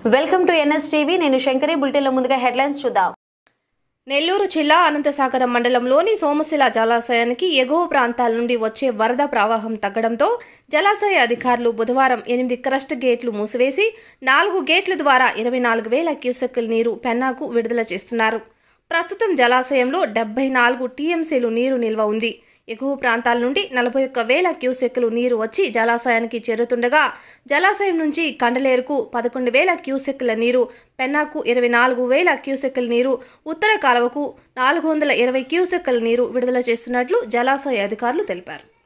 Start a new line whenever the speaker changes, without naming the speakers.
welcome to NS TV నేను శంకరి బులెటిన్లో ముందుగా హెడ్లైన్స్ చూద్దాం
నెల్లూరు జిల్లా అనంతసాగరం మండలంలోని సోమశిల జలాశయానికి ఎగువ ప్రాంతాల నుండి వచ్చే వరద ప్రవాహం తగ్గడంతో జలాశయ అధికారులు బుధవారం ఎనిమిది క్రస్ట్ గేట్లు మూసివేసి నాలుగు గేట్ల ద్వారా ఇరవై నాలుగు వేల క్యూసెక్కుల నీరు పెన్నాకు విడుదల చేస్తున్నారు ప్రస్తుతం జలాశయంలో డెబ్బై నాలుగు టీఎంసీలు నీరు నిల్వ ఉంది ఎగువ ప్రాంతాల నుండి నలభై ఒక్క వేల క్యూసెక్కులు నీరు వచ్చి జలాశయానికి చేరుతుండగా జలాశయం నుంచి కండలేరుకు పదకొండు వేల క్యూసెక్కుల నీరు పెన్నాకు ఇరవై నాలుగు వేల క్యూసెక్కుల నీరు ఉత్తర కాలువకు నాలుగు వందల ఇరవై క్యూసెక్కుల నీరు విడుదల చేస్తున్నట్లు జలాశయ అధికారులు తెలిపారు